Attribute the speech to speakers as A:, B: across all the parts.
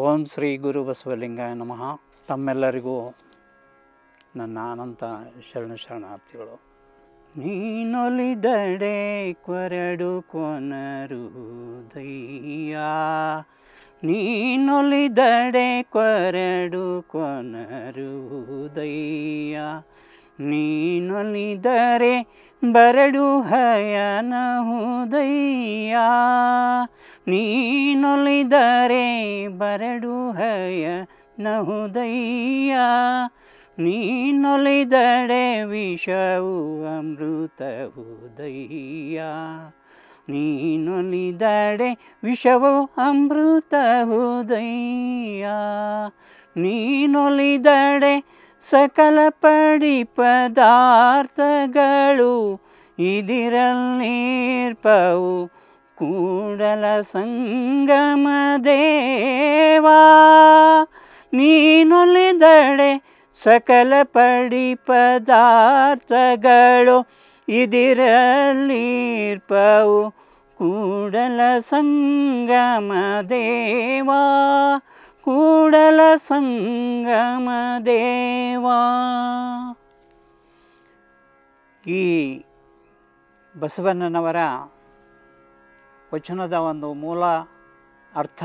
A: ಓಂ ಶ್ರೀ ಗುರು ಬಸವಲಿಂಗಾಯ ನಮಃ ತಮ್ಮೆಲ್ಲರಿಗೂ ನನ್ನ ಅನಂತ ಶರಣ ಶರಣಾರ್ಥಿಗಳು ನೀನೊಲಿದಡೆ ಕೊರಡು ಕೊನರುದಯ್ಯ ನೀನೊಲಿದಡೆ ಕೊರಡು ಕೊನರುದಯ್ಯ ನೀನೊಲಿದರೆ ಬರಡು ಹಯನಹುದಯ್ಯ ನೀನೊಲಿದರೆ ಬರಡು ಹಯ ನಹುದಯ್ಯ ನೀನೊಲಿದಡೆ ವಿಷವು ಅಮೃತಹುದಯ್ಯ ನೀನೊಲಿದಡೆ ವಿಷವು ಅಮೃತಹುದಯ್ಯ ನೀನೊಲಿದಡೆ ಸಕಲ ಪಡಿ ಪದಾರ್ಥಗಳು ಇದಿರಲ್ನೀರ್ಪವು ಕೂಡಲ ಸಂಗಮ ದೇವಾ ನೀನೊಲಿದಡೆ ಸಕಲ ಪಡಿ ಪದಾರ್ಥಗಳು ಇದಿರಲ್ನೀರ್ಪವು ಕೂಡಲ ಸಂಗಮ ದೇವಾ ಕೂಡಲ ಸಂಗಮ ದೇವಾ ಈ ಬಸವಣ್ಣನವರ ವಚನದ ಒಂದು ಮೂಲ ಅರ್ಥ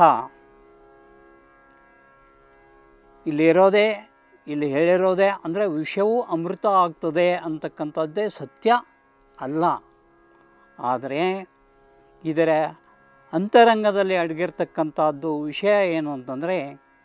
A: ಇಲ್ಲಿರೋದೇ ಇಲ್ಲಿ ಹೇಳಿರೋದೇ ಅಂದರೆ ವಿಷವು ಅಮೃತ ಆಗ್ತದೆ ಅಂತಕ್ಕಂಥದ್ದೇ ಸತ್ಯ ಅಲ್ಲ ಆದರೆ ಇದರ ಅಂತರಂಗದಲ್ಲಿ ಅಡಗಿರ್ತಕ್ಕಂಥದ್ದು ವಿಷಯ ಏನು ಅಂತಂದರೆ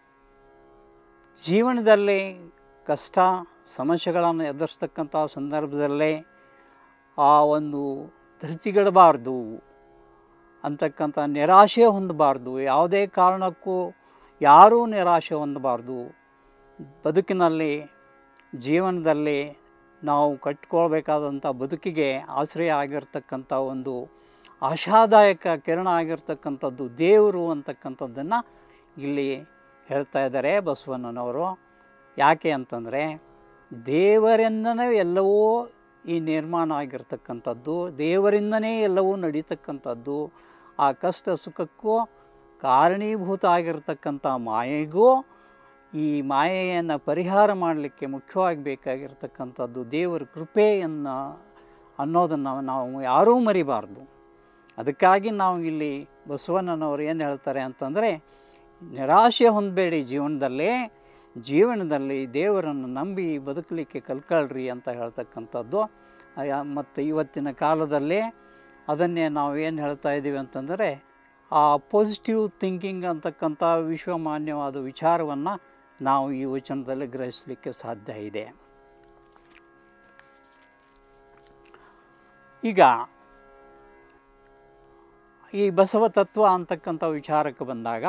A: ಜೀವನದಲ್ಲಿ ಕಷ್ಟ ಸಮಸ್ಯೆಗಳನ್ನು ಎದುರಿಸ್ತಕ್ಕಂಥ ಸಂದರ್ಭದಲ್ಲೇ ಆ ಒಂದು ಧೃತಿಗಿಡಬಾರ್ದು ಅಂತಕ್ಕಂಥ ನಿರಾಶೆ ಹೊಂದಬಾರ್ದು ಯಾವುದೇ ಕಾರಣಕ್ಕೂ ಯಾರೂ ನಿರಾಶೆ ಹೊಂದಬಾರ್ದು ಬದುಕಿನಲ್ಲಿ ಜೀವನದಲ್ಲಿ ನಾವು ಕಟ್ಕೊಳ್ಬೇಕಾದಂಥ ಬದುಕಿಗೆ ಆಶ್ರಯ ಆಗಿರ್ತಕ್ಕಂಥ ಒಂದು ಆಶಾದಾಯಕ ಕಿರಣ ಆಗಿರ್ತಕ್ಕಂಥದ್ದು ದೇವರು ಅಂತಕ್ಕಂಥದ್ದನ್ನು ಇಲ್ಲಿ ಹೇಳ್ತಾ ಇದ್ದಾರೆ ಬಸವಣ್ಣನವರು ಯಾಕೆ ಅಂತಂದರೆ ದೇವರಿಂದನೇ ಎಲ್ಲವೂ ಈ ನಿರ್ಮಾಣ ಆಗಿರ್ತಕ್ಕಂಥದ್ದು ದೇವರಿಂದನೇ ಎಲ್ಲವೂ ನಡೀತಕ್ಕಂಥದ್ದು ಆ ಕಷ್ಟ ಸುಖಕ್ಕೂ ಕಾರಣೀಭೂತ ಆಗಿರ್ತಕ್ಕಂಥ ಮಾಯೆಗೂ ಈ ಮಾಯೆಯನ್ನು ಪರಿಹಾರ ಮಾಡಲಿಕ್ಕೆ ಮುಖ್ಯವಾಗಿ ಬೇಕಾಗಿರ್ತಕ್ಕಂಥದ್ದು ದೇವರ ಕೃಪೆಯನ್ನು ಅನ್ನೋದನ್ನು ನಾವು ಯಾರೂ ಮರಿಬಾರ್ದು ಅದಕ್ಕಾಗಿ ನಾವು ಇಲ್ಲಿ ಬಸವಣ್ಣನವರು ಏನು ಹೇಳ್ತಾರೆ ಅಂತಂದರೆ ನಿರಾಶೆ ಹೊಂದಬೇಡಿ ಜೀವನದಲ್ಲೇ ಜೀವನದಲ್ಲಿ ದೇವರನ್ನು ನಂಬಿ ಬದುಕಲಿಕ್ಕೆ ಕಲ್ಕಳ್ರಿ ಅಂತ ಹೇಳ್ತಕ್ಕಂಥದ್ದು ಮತ್ತು ಇವತ್ತಿನ ಕಾಲದಲ್ಲಿ ಅದನ್ನೇ ನಾವು ಏನು ಹೇಳ್ತಾ ಇದ್ದೀವಿ ಅಂತಂದರೆ ಆ ಪಾಸಿಟಿವ್ ಥಿಂಕಿಂಗ್ ಅಂತಕ್ಕಂಥ ವಿಶ್ವಮಾನ್ಯವಾದ ವಿಚಾರವನ್ನು ನಾವು ಈ ವಚನದಲ್ಲಿ ಗ್ರಹಿಸಲಿಕ್ಕೆ ಸಾಧ್ಯ ಇದೆ ಈಗ ಈ ಬಸವ ತತ್ವ ಅಂತಕ್ಕಂಥ ವಿಚಾರಕ್ಕೆ ಬಂದಾಗ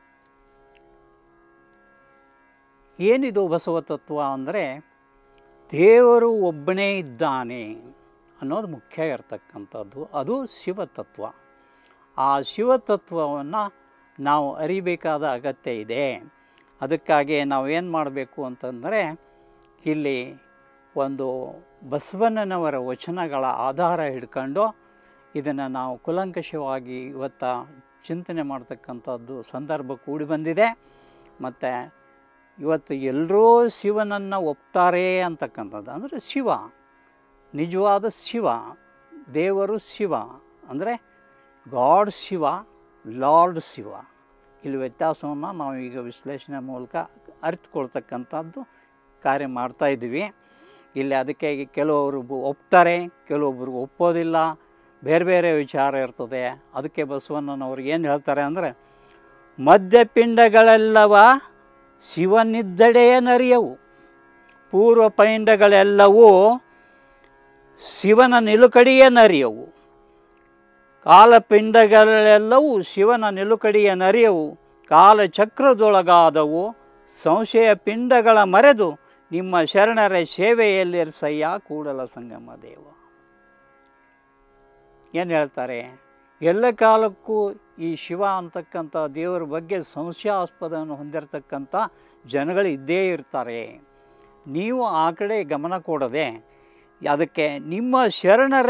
A: ಏನಿದು ಬಸವ ತತ್ವ ಅಂದರೆ ದೇವರು ಒಬ್ಬನೇ ಇದ್ದಾನೆ ಅನ್ನೋದು ಮುಖ್ಯ ಇರತಕ್ಕಂಥದ್ದು ಅದು ಶಿವತತ್ವ ಆ ಶಿವತತ್ವವನ್ನು ನಾವು ಅರಿಬೇಕಾದ ಅಗತ್ಯ ಇದೆ ಅದಕ್ಕಾಗಿ ನಾವು ಏನು ಮಾಡಬೇಕು ಅಂತಂದರೆ ಇಲ್ಲಿ ಒಂದು ಬಸವಣ್ಣನವರ ವಚನಗಳ ಆಧಾರ ಹಿಡ್ಕೊಂಡು ಇದನ್ನು ನಾವು ಕುಲಂಕಷವಾಗಿ ಇವತ್ತು ಚಿಂತನೆ ಮಾಡ್ತಕ್ಕಂಥದ್ದು ಸಂದರ್ಭ ಕೂಡಿ ಬಂದಿದೆ ಮತ್ತು ಇವತ್ತು ಎಲ್ಲರೂ ಶಿವನನ್ನು ಒಪ್ತಾರೆ ಅಂತಕ್ಕಂಥದ್ದು ಅಂದರೆ ಶಿವ ನಿಜವಾದ ಶಿವ ದೇವರು ಶಿವ ಅಂದರೆ ಗಾಡ್ ಶಿವ ಲಾರ್ಡ್ ಶಿವ ಇಲ್ಲಿ ವ್ಯತ್ಯಾಸವನ್ನು ನಾವು ಈಗ ವಿಶ್ಲೇಷಣೆ ಮೂಲಕ ಅರಿತುಕೊಳ್ತಕ್ಕಂಥದ್ದು ಕಾರ್ಯ ಮಾಡ್ತಾಯಿದ್ದೀವಿ ಇಲ್ಲಿ ಅದಕ್ಕೆ ಕೆಲವೊಬ್ಬರು ಒಪ್ತಾರೆ ಕೆಲವೊಬ್ಬರು ಒಪ್ಪೋದಿಲ್ಲ ಬೇರೆ ಬೇರೆ ವಿಚಾರ ಇರ್ತದೆ ಅದಕ್ಕೆ ಬಸವಣ್ಣನವ್ರು ಏನು ಹೇಳ್ತಾರೆ ಅಂದರೆ ಮಧ್ಯಪಿಂಡಗಳೆಲ್ಲವ ಶಿವನಿದ್ದಡೆಯ ನರಿಯವು ಪೂರ್ವ ಪೈಂಡಗಳೆಲ್ಲವೂ ಶಿವನ ನಿಲುಕಡಿಯ ನರಿಯವು ಕಾಲಪಿಂಡಗಳೆಲ್ಲವೂ ಶಿವನ ನಿಲುಕಡಿಯ ನರಿಯವು ಕಾಲಚಕ್ರದೊಳಗಾದವು ಸಂಶಯ ಪಿಂಡಗಳ ಮರೆದು ನಿಮ್ಮ ಶರಣರ ಸೇವೆಯಲ್ಲಿರ್ಸಯ್ಯ ಕೂಡಲ ಸಂಗಮ ದೇವ ಏನು ಹೇಳ್ತಾರೆ ಎಲ್ಲ ಕಾಲಕ್ಕೂ ಈ ಶಿವ ಅಂತಕ್ಕಂಥ ದೇವರ ಬಗ್ಗೆ ಸಂಶಯಾಸ್ಪದವನ್ನು ಹೊಂದಿರತಕ್ಕಂಥ ಜನಗಳು ಇದ್ದೇ ಇರ್ತಾರೆ ನೀವು ಆ ಕಡೆ ಗಮನ ಕೊಡದೆ ಅದಕ್ಕೆ ನಿಮ್ಮ ಶರಣರ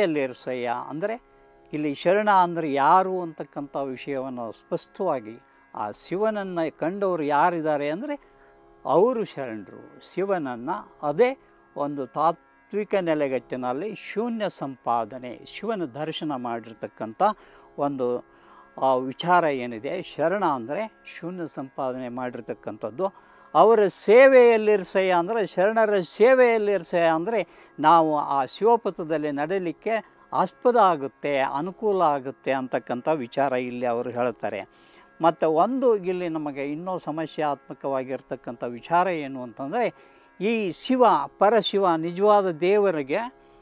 A: ಸೇವೆಯಲ್ಲಿರ್ಸಯ್ಯ ಅಂದರೆ ಇಲ್ಲಿ ಶರಣ ಅಂದರೆ ಯಾರು ಅಂತಕ್ಕಂಥ ವಿಷಯವನ್ನು ಸ್ಪಷ್ಟವಾಗಿ ಆ ಶಿವನನ್ನು ಕಂಡವರು ಯಾರಿದ್ದಾರೆ ಅಂದರೆ ಅವರು ಶರಣರು ಶಿವನನ್ನು ಅದೇ ಒಂದು ತಾತ್ವಿಕ ನೆಲೆಗಟ್ಟಿನಲ್ಲಿ ಶೂನ್ಯ ಸಂಪಾದನೆ ಶಿವನ ದರ್ಶನ ಮಾಡಿರ್ತಕ್ಕಂಥ ಒಂದು ಆ ವಿಚಾರ ಏನಿದೆ ಶರಣ ಅಂದರೆ ಶೂನ್ಯ ಸಂಪಾದನೆ ಮಾಡಿರ್ತಕ್ಕಂಥದ್ದು ಅವರ ಸೇವೆಯಲ್ಲಿರ್ಸಯ್ಯ ಅಂದರೆ ಶರಣರ ಸೇವೆಯಲ್ಲಿರ್ಸಯ್ಯ ಅಂದರೆ ನಾವು ಆ ಶಿವಪಥದಲ್ಲಿ ನಡೆಯಲಿಕ್ಕೆ ಆಸ್ಪದ ಆಗುತ್ತೆ ಅನುಕೂಲ ಆಗುತ್ತೆ ಅಂತಕ್ಕಂಥ ವಿಚಾರ ಇಲ್ಲಿ ಅವರು ಹೇಳ್ತಾರೆ ಮತ್ತು ಒಂದು ಇಲ್ಲಿ ನಮಗೆ ಇನ್ನೂ ಸಮಸ್ಯಾತ್ಮಕವಾಗಿರ್ತಕ್ಕಂಥ ವಿಚಾರ ಏನು ಅಂತಂದರೆ ಈ ಶಿವ ಪರಶಿವ ನಿಜವಾದ ದೇವರಿಗೆ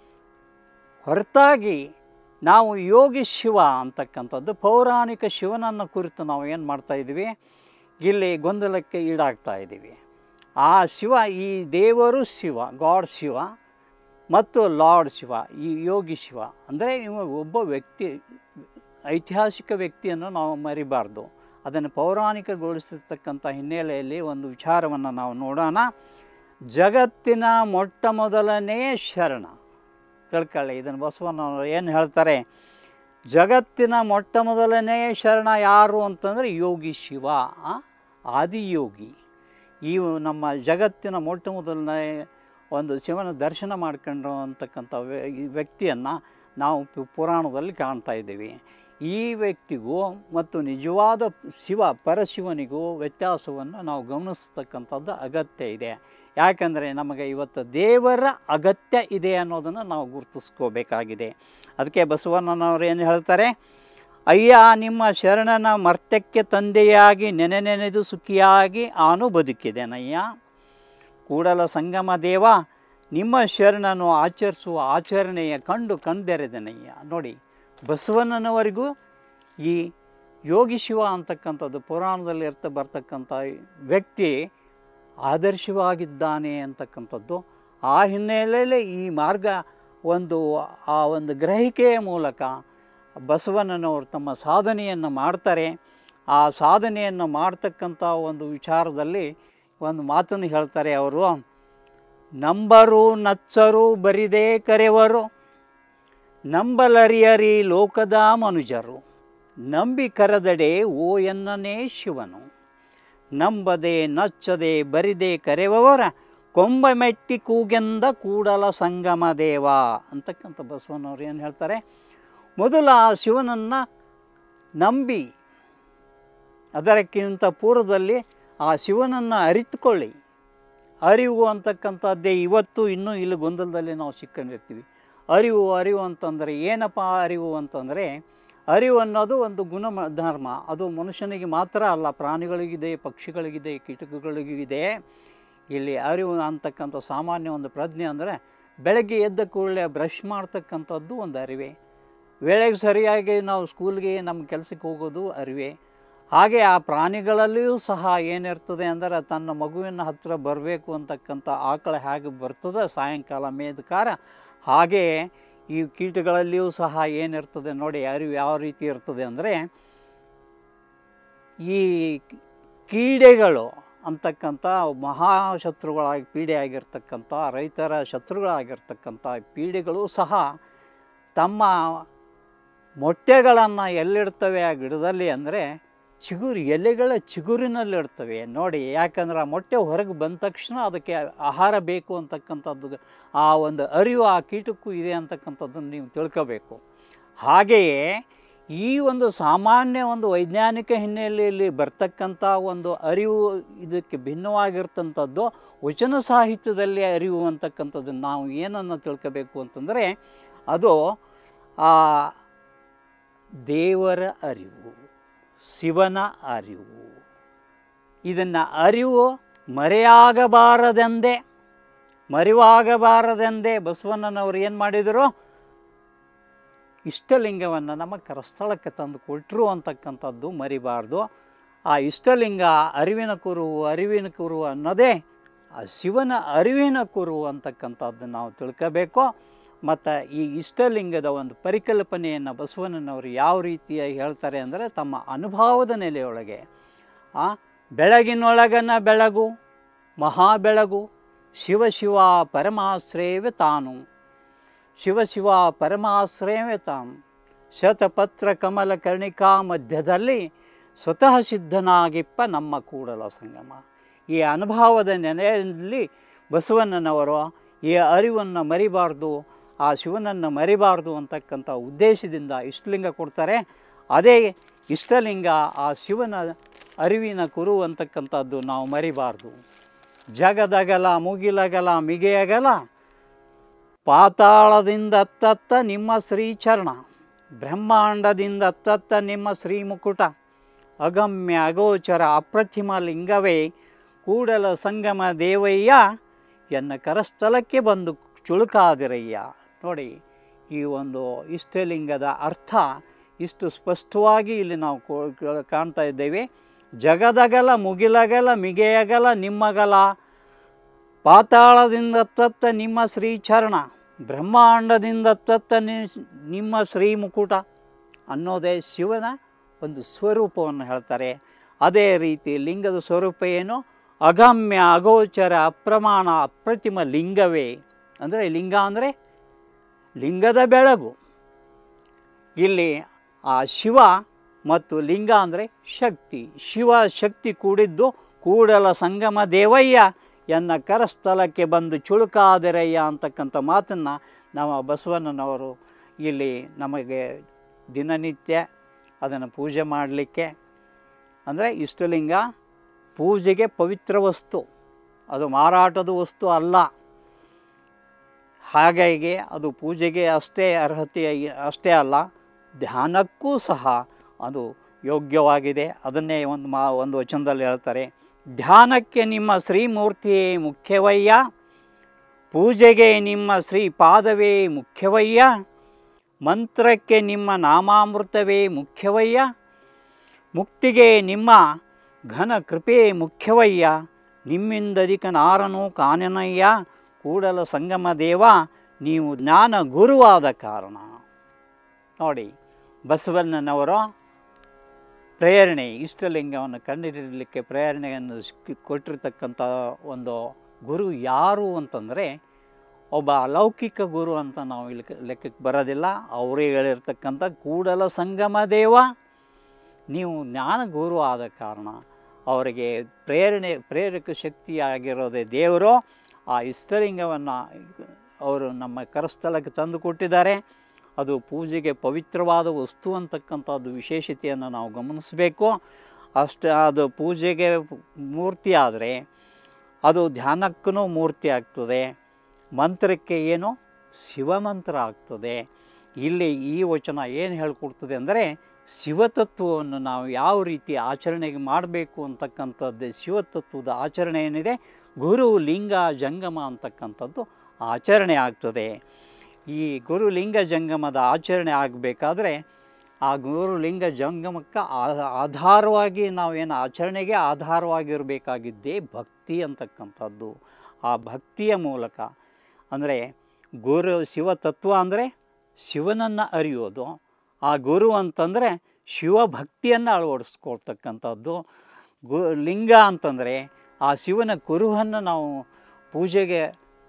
A: ಹೊರತಾಗಿ ನಾವು ಯೋಗಿ ಶಿವ ಅಂತಕ್ಕಂಥದ್ದು ಪೌರಾಣಿಕ ಶಿವನನ್ನು ಕುರಿತು ನಾವು ಏನು ಮಾಡ್ತಾ ಇದ್ದೀವಿ ಇಲ್ಲಿ ಗೊಂದಲಕ್ಕೆ ಈಡಾಗ್ತಾ ಇದ್ದೀವಿ ಆ ಶಿವ ಈ ದೇವರು ಶಿವ ಗಾಡ್ ಶಿವ ಮತ್ತು ಲಾರ್ಡ್ ಶಿವ ಈ ಯೋಗಿ ಶಿವ ಅಂದರೆ ಇವ ಒಬ್ಬ ವ್ಯಕ್ತಿ ಐತಿಹಾಸಿಕ ವ್ಯಕ್ತಿಯನ್ನು ನಾವು ಮರಿಬಾರ್ದು ಅದನ್ನು ಪೌರಾಣಿಕಗೊಳಿಸಿರ್ತಕ್ಕಂಥ ಹಿನ್ನೆಲೆಯಲ್ಲಿ ಒಂದು ವಿಚಾರವನ್ನು ನಾವು ನೋಡೋಣ ಜಗತ್ತಿನ ಮೊಟ್ಟ ಮೊದಲನೇ ಶರಣ ತಿಳ್ಕೊಳ್ಳಿ ಇದನ್ನು ಬಸವಣ್ಣವರು ಏನು ಹೇಳ್ತಾರೆ ಜಗತ್ತಿನ ಮೊಟ್ಟ ಮೊದಲನೇ ಶರಣ ಯಾರು ಅಂತಂದರೆ ಯೋಗಿ ಶಿವ ಆ? ಆದಿಯೋಗಿ ಈ ನಮ್ಮ ಜಗತ್ತಿನ ಮೊಟ್ಟ ಮೊದಲನೇ ಒಂದು ಶಿವನ ದರ್ಶನ ಮಾಡ್ಕೊಂಡು ಅಂತಕ್ಕಂಥ ವ್ಯಕ್ತಿಯನ್ನು ನಾವು ಪು- ಪುರಾಣದಲ್ಲಿ ಕಾಣ್ತಾ ಇದ್ದೀವಿ ಈ ವ್ಯಕ್ತಿಗೂ ಮತ್ತು ನಿಜವಾದ ಶಿವ ಪರಶಿವನಿಗೂ ವ್ಯತ್ಯಾಸವನ್ನು ನಾವು ಗಮನಿಸ್ತಕ್ಕಂಥದ್ದು ಅಗತ್ಯ ಇದೆ ಯಾಕಂದರೆ ನಮಗೆ ಇವತ್ತು ದೇವರ ಅಗತ್ಯ ಇದೆ ಅನ್ನೋದನ್ನು ನಾವು ಗುರುತಿಸ್ಕೋಬೇಕಾಗಿದೆ ಅದಕ್ಕೆ ಬಸವಣ್ಣನವರು ಏನು ಹೇಳ್ತಾರೆ ಅಯ್ಯ ನಿಮ್ಮ ಶರಣನ ಮರ್ತ್ಯಕ್ಕೆ ತಂದೆಯಾಗಿ ನೆನೆ ನೆನೆದು ಸುಖಿಯಾಗಿ ಆನು ಬದುಕಿದೆನಯ್ಯ ಕೂಡಲ ಸಂಗಮ ದೇವ ನಿಮ್ಮ ಶರಣನು ಆಚರಿಸುವ ಆಚರಣೆಯ ಕಂಡು ಕಣ್ದೆರೆದನಯ್ಯ ನೋಡಿ ಬಸವಣ್ಣನವರಿಗೂ ಈ ಯೋಗಿ ಶಿವ ಅಂತಕ್ಕಂಥದ್ದು ಪುರಾಣದಲ್ಲಿ ಇರ್ತ ಬರ್ತಕ್ಕಂಥ ವ್ಯಕ್ತಿ ಆದರ್ಶವಾಗಿದ್ದಾನೆ ಅಂತಕ್ಕಂಥದ್ದು ಆ ಹಿನ್ನೆಲೆಯಲ್ಲಿ ಈ ಮಾರ್ಗ ಒಂದು ಆ ಒಂದು ಗ್ರಹಿಕೆಯ ಮೂಲಕ ಬಸವಣ್ಣನವರು ತಮ್ಮ ಸಾಧನೆಯನ್ನು ಮಾಡ್ತಾರೆ ಆ ಸಾಧನೆಯನ್ನು ಮಾಡ್ತಕ್ಕಂಥ ಒಂದು ವಿಚಾರದಲ್ಲಿ ಒಂದು ಮಾತನ್ನು ಹೇಳ್ತಾರೆ ಅವರು ನಂಬರು ನಚ್ಚರು ಬರಿದೇ ಕರೆವರು ನಂಬಲರಿಯರಿ ಲೋಕದ ಮನುಜರು ನಂಬಿ ಕರೆದಡೆ ಓ ಎನ್ನನೇ ಶಿವನು ನಂಬದೆ ನಚ್ಚದೆ ಬರಿದೆ ಕರೆವವರ ಕೊಂಬ ಮೆಟ್ಟಿ ಕೂಗೆಂದ ಕೂಡಲ ಸಂಗಮ ದೇವ ಅಂತಕ್ಕಂಥ ಬಸವಣ್ಣವ್ರು ಏನು ಹೇಳ್ತಾರೆ ಮೊದಲು ಆ ಶಿವನನ್ನು ನಂಬಿ ಅದಕ್ಕಿಂತ ಪೂರ್ವದಲ್ಲಿ ಆ ಶಿವನನ್ನು ಅರಿತುಕೊಳ್ಳಿ ಅರಿವು ಅಂತಕ್ಕಂಥದ್ದೇ ಇವತ್ತು ಇನ್ನೂ ಇಲ್ಲಿ ಗೊಂದಲದಲ್ಲಿ ನಾವು ಸಿಕ್ಕೊಂಡಿರ್ತೀವಿ ಅರಿವು ಅರಿವು ಅಂತಂದರೆ ಏನಪ್ಪ ಅರಿವು ಅಂತಂದರೆ ಅರಿವು ಅನ್ನೋದು ಒಂದು ಗುಣ ಧರ್ಮ ಅದು ಮನುಷ್ಯನಿಗೆ ಮಾತ್ರ ಅಲ್ಲ ಪ್ರಾಣಿಗಳಿಗಿದೆ ಪಕ್ಷಿಗಳಿಗಿದೆ ಕೀಟಕಗಳಿಗಿದೆ ಇಲ್ಲಿ ಅರಿವು ಅಂತಕ್ಕಂಥ ಸಾಮಾನ್ಯ ಒಂದು ಪ್ರಜ್ಞೆ ಅಂದರೆ ಬೆಳಗ್ಗೆ ಎದ್ದ ಕೂಡಲೇ ಬ್ರಷ್ ಮಾಡ್ತಕ್ಕಂಥದ್ದು ಒಂದು ಅರಿವೆ ವೇಳೆಗೆ ಸರಿಯಾಗಿ ನಾವು ಸ್ಕೂಲ್ಗೆ ನಮ್ಮ ಕೆಲಸಕ್ಕೆ ಹೋಗೋದು ಅರಿವೆ ಹಾಗೆ ಆ ಪ್ರಾಣಿಗಳಲ್ಲಿಯೂ ಸಹ ಏನಿರ್ತದೆ ಅಂದರೆ ತನ್ನ ಮಗುವಿನ ಹತ್ತಿರ ಬರಬೇಕು ಅಂತಕ್ಕಂಥ ಆಕಳ ಹೇಗೆ ಬರ್ತದೆ ಸಾಯಂಕಾಲ ಮೇದಕಾರ ಹಾಗೆ ಈ ಕೀಟಗಳಲ್ಲಿಯೂ ಸಹ ಏನಿರ್ತದೆ ನೋಡಿ ಅರಿವು ಯಾವ ರೀತಿ ಇರ್ತದೆ ಅಂದರೆ ಈ ಕೀಡೆಗಳು ಅಂತಕ್ಕಂಥ ಮಹಾಶತ್ರುಗಳಾಗಿ ಪೀಡೆಯಾಗಿರ್ತಕ್ಕಂಥ ರೈತರ ಶತ್ರುಗಳಾಗಿರ್ತಕ್ಕಂಥ ಪೀಡೆಗಳು ಸಹ ತಮ್ಮ ಮೊಟ್ಟೆಗಳನ್ನು ಎಲ್ಲಿಡ್ತವೆ ಆ ಗಿಡದಲ್ಲಿ ಅಂದರೆ ಚಿಗುರು ಎಲೆಗಳ ಚಿಗುರಿನಲ್ಲಿರ್ತವೆ ನೋಡಿ ಯಾಕಂದ್ರೆ ಆ ಮೊಟ್ಟೆ ಹೊರಗೆ ಬಂದ ತಕ್ಷಣ ಅದಕ್ಕೆ ಆಹಾರ ಬೇಕು ಅಂತಕ್ಕಂಥದ್ದು ಆ ಒಂದು ಅರಿವು ಆ ಕೀಟಕ್ಕೂ ಇದೆ ಅಂತಕ್ಕಂಥದ್ದನ್ನು ನೀವು ತಿಳ್ಕೋಬೇಕು ಹಾಗೆಯೇ ಈ ಒಂದು ಸಾಮಾನ್ಯ ಒಂದು ವೈಜ್ಞಾನಿಕ ಹಿನ್ನೆಲೆಯಲ್ಲಿ ಬರ್ತಕ್ಕಂಥ ಒಂದು ಅರಿವು ಇದಕ್ಕೆ ಭಿನ್ನವಾಗಿರ್ತಂಥದ್ದು ವಚನ ಸಾಹಿತ್ಯದಲ್ಲಿ ಅರಿವು ಅಂತಕ್ಕಂಥದ್ದನ್ನು ನಾವು ಏನನ್ನು ತಿಳ್ಕೋಬೇಕು ಅಂತಂದರೆ ಅದು ಆ ದೇವರ ಅರಿವು ಶಿವನ ಅರಿವು ಇದನ್ನು ಅರಿವು ಮರೆಯಾಗಬಾರದೆಂದೇ ಮರಿವಾಗಬಾರದೆಂದೇ ಬಸವಣ್ಣನವರು ಏನು ಮಾಡಿದರು ಇಷ್ಟಲಿಂಗವನ್ನು ನಮ್ಮ ಕರಸ್ಥಳಕ್ಕೆ ತಂದು ಕೊಟ್ಟರು ಅಂತಕ್ಕಂಥದ್ದು ಮರಿಬಾರ್ದು ಆ ಇಷ್ಟಲಿಂಗ ಅರಿವಿನ ಕುರುವು ಅರಿವಿನ ಕುರುವು ಅನ್ನೋದೇ ಆ ಶಿವನ ಅರಿವಿನ ಕುರುವು ಅಂತಕ್ಕಂಥದ್ದನ್ನು ನಾವು ತಿಳ್ಕೋಬೇಕು ಮತ್ತು ಈ ಇಷ್ಟಲಿಂಗದ ಒಂದು ಪರಿಕಲ್ಪನೆಯನ್ನು ಬಸವಣ್ಣನವರು ಯಾವ ರೀತಿಯಾಗಿ ಹೇಳ್ತಾರೆ ಅಂದರೆ ತಮ್ಮ ಅನುಭವದ ನೆಲೆಯೊಳಗೆ ಆ ಬೆಳಗಿನೊಳಗನ ಬೆಳಗು ಮಹಾ ಬೆಳಗು ಶಿವ ಶಿವ ಪರಮಾಶ್ರಯವೇ ತಾನು ಶಿವ ಶಿವ ಪರಮಾಶ್ರಯವೇ ತಾನು ಶತಪತ್ರ ಕಮಲ ಕರ್ಣಿಕಾ ಮಧ್ಯದಲ್ಲಿ ಸ್ವತಃ ಸಿದ್ಧನಾಗಿಪ್ಪ ನಮ್ಮ ಕೂಡಲ ಸಂಗಮ ಈ ಅನುಭವದ ನೆನೆಯಲ್ಲಿ ಬಸವಣ್ಣನವರು ಈ ಅರಿವನ್ನು ಮರಿಬಾರ್ದು ಆ ಶಿವನನ್ನು ಮರಿಬಾರ್ದು ಅಂತಕ್ಕಂಥ ಉದ್ದೇಶದಿಂದ ಇಷ್ಟಲಿಂಗ ಕೊಡ್ತಾರೆ ಅದೇ ಇಷ್ಟಲಿಂಗ ಆ ಶಿವನ ಅರಿವಿನ ಕುರು ಅಂತಕ್ಕಂಥದ್ದು ನಾವು ಮರಿಬಾರ್ದು ಜಗದಗಲ ಮುಗಿಲಗಲ ಮಿಗೆಯಗಲ ಪಾತಾಳದಿಂದ ಅತ್ತತ್ತ ನಿಮ್ಮ ಶ್ರೀಚರಣ ಬ್ರಹ್ಮಾಂಡದಿಂದ ಅತ್ತತ್ತ ನಿಮ್ಮ ಶ್ರೀಮುಕುಟ ಅಗಮ್ಯ ಅಗೋಚರ ಅಪ್ರತಿಮ ಲಿಂಗವೇ ಕೂಡಲ ಸಂಗಮ ದೇವಯ್ಯ ಎನ್ನ ಕರಸ್ಥಲಕ್ಕೆ ಬಂದು ಚುಳುಕಾದಿರಯ್ಯ ನೋಡಿ ಈ ಒಂದು ಇಷ್ಟಲಿಂಗದ ಅರ್ಥ ಇಷ್ಟು ಸ್ಪಷ್ಟವಾಗಿ ಇಲ್ಲಿ ನಾವು ಕೋ- ಕಾಣ್ತಾ ಇದ್ದೇವೆ ಜಗದಗಲ ಮುಗಿಲಗಲ ಮಿಗೆಯಗಲ ನಿಮ್ಮಗಲ ಪಾತಾಳದಿಂದ ತತ್ತ ನಿಮ್ಮ ಶ್ರೀಚರಣ ಬ್ರಹ್ಮಾಂಡದಿಂದ ತತ್ತ ನಿ- ನಿಮ್ಮ ಶ್ರೀ ಮುಕುಟ ಅನ್ನೋದೇ ಶಿವನ ಒಂದು ಸ್ವರೂಪವನ್ನು ಹೇಳ್ತಾರೆ ಅದೇ ರೀತಿ ಲಿಂಗದ ಸ್ವರೂಪ ಏನು ಅಗಮ್ಯ ಅಗೋಚರ ಅಪ್ರಮಾಣ ಅಪ್ರತಿಮ ಲಿಂಗವೇ ಅಂದರೆ ಲಿಂಗ ಅಂದರೆ ಲಿಂಗದ ಬೆಳಗು ಇಲ್ಲಿ ಆ ಶಿವ ಮತ್ತು ಲಿಂಗ ಅಂದರೆ ಶಕ್ತಿ ಶಿವ ಶಕ್ತಿ ಕೂಡಿದ್ದು ಕೂಡಲ ಸಂಗಮ ದೇವಯ್ಯ ಎನ್ನ ಕರಸ್ಥಲಕ್ಕೆ ಬಂದು ಚುಳುಕಾದೆರಯ್ಯ ಅಂತಕ್ಕಂಥ ಮಾತನ್ನು ನಮ್ಮ ಬಸವಣ್ಣನವರು ಇಲ್ಲಿ ನಮಗೆ ದಿನನಿತ್ಯ ಅದನ್ನು ಪೂಜೆ ಮಾಡಲಿಕ್ಕೆ ಅಂದರೆ ಇಷ್ಟಲಿಂಗ ಪೂಜೆಗೆ ಪವಿತ್ರ ವಸ್ತು ಅದು ಮಾರಾಟದ ವಸ್ತು ಅಲ್ಲ ಹಾಗಾಗಿ ಅದು ಪೂಜೆಗೆ ಅಷ್ಟೇ ಅರ್ಹತೆ ಅಷ್ಟೇ ಅಲ್ಲ ಧ್ಯಾನಕ್ಕೂ ಸಹ ಅದು ಯೋಗ್ಯವಾಗಿದೆ ಅದನ್ನೇ ಒಂದು ಮಾ ಒಂದು ವಚನದಲ್ಲಿ ಹೇಳ್ತಾರೆ ಧ್ಯಾನಕ್ಕೆ ನಿಮ್ಮ ಶ್ರೀಮೂರ್ತಿಯೇ ಮುಖ್ಯವಯ್ಯ ಪೂಜೆಗೆ ನಿಮ್ಮ ಶ್ರೀ ಪಾದವೇ ಮುಖ್ಯವಯ್ಯ ಮಂತ್ರಕ್ಕೆ ನಿಮ್ಮ ನಾಮಾಮೃತವೇ ಮುಖ್ಯವಯ್ಯ ಮುಕ್ತಿಗೆ ನಿಮ್ಮ ಘನ ಕೃಪೆ ಮುಖ್ಯವಯ್ಯ ನಿಮ್ಮಿಂದಧಿಕ ನಾರನು ಕಾನನಯ್ಯ ಕೂಡಲ ಸಂಗಮ ದೇವ ನೀವು ಜ್ಞಾನ ಗುರುವಾದ ಕಾರಣ ನೋಡಿ ಬಸವಣ್ಣನವರು ಪ್ರೇರಣೆ ಇಷ್ಟಲಿಂಗವನ್ನು ಕಂಡುಹಿಡಿಯಲಿಕ್ಕೆ ಪ್ರೇರಣೆಯನ್ನು ಸಿಕ್ಕಿ ಕೊಟ್ಟಿರ್ತಕ್ಕಂಥ ಒಂದು ಗುರು ಯಾರು ಅಂತಂದರೆ ಒಬ್ಬ ಅಲೌಕಿಕ ಗುರು ಅಂತ ನಾವು ಇಲ್ಲಿ ಲೆಕ್ಕಕ್ಕೆ ಬರೋದಿಲ್ಲ ಅವರೇ ಹೇಳಿರ್ತಕ್ಕಂಥ ಕೂಡಲ ಸಂಗಮ ದೇವ ನೀವು ಜ್ಞಾನ ಗುರು ಆದ ಕಾರಣ ಅವರಿಗೆ ಪ್ರೇರಣೆ ಪ್ರೇರಕ ಶಕ್ತಿಯಾಗಿರೋದೇ ದೇವರು ಆ ಇಷ್ಟಲಿಂಗವನ್ನು ಅವರು ನಮ್ಮ ಕರಸ್ಥಲಕ್ಕೆ ತಂದು ಕೊಟ್ಟಿದ್ದಾರೆ ಅದು ಪೂಜೆಗೆ ಪವಿತ್ರವಾದ ವಸ್ತು ಅಂತಕ್ಕಂಥದ್ದು ವಿಶೇಷತೆಯನ್ನು ನಾವು ಗಮನಿಸಬೇಕು ಅಷ್ಟು ಅದು ಪೂಜೆಗೆ ಮೂರ್ತಿ ಆದರೆ ಅದು ಧ್ಯಾನಕ್ಕೂ ಮೂರ್ತಿ ಆಗ್ತದೆ ಮಂತ್ರಕ್ಕೆ ಏನು ಶಿವಮಂತ್ರ ಆಗ್ತದೆ ಇಲ್ಲಿ ಈ ವಚನ ಏನು ಹೇಳ್ಕೊಡ್ತದೆ ಅಂದರೆ ಶಿವತತ್ವವನ್ನು ನಾವು ಯಾವ ರೀತಿ ಆಚರಣೆಗೆ ಮಾಡಬೇಕು ಅಂತಕ್ಕಂಥದ್ದು ಶಿವತತ್ವದ ಆಚರಣೆ ಏನಿದೆ ಗುರು ಲಿಂಗ ಜಂಗಮ ಅಂತಕ್ಕಂಥದ್ದು ಆಚರಣೆ ಆಗ್ತದೆ ಈ ಗುರು ಲಿಂಗ ಜಂಗಮದ ಆಚರಣೆ ಆಗಬೇಕಾದ್ರೆ ಆ ಗುರು ಲಿಂಗ ಜಂಗಮಕ್ಕೆ ಆ- ಆಧಾರವಾಗಿ ನಾವೇನು ಆಚರಣೆಗೆ ಆಧಾರವಾಗಿರಬೇಕಾಗಿದ್ದೇ ಭಕ್ತಿ ಅಂತಕ್ಕಂಥದ್ದು ಆ ಭಕ್ತಿಯ ಮೂಲಕ ಅಂದರೆ ಗುರು ಶಿವತತ್ವ ಅಂದರೆ ಶಿವನನ್ನು ಅರಿಯೋದು ಆ ಗುರು ಅಂತಂದರೆ ಶಿವಭಕ್ತಿಯನ್ನು ಅಳವಡಿಸ್ಕೊಳ್ತಕ್ಕಂಥದ್ದು ಗು ಲಿಂಗ ಅಂತಂದರೆ ಆ ಶಿವನ ಕುರುಹನ್ನು ನಾವು ಪೂಜೆಗೆ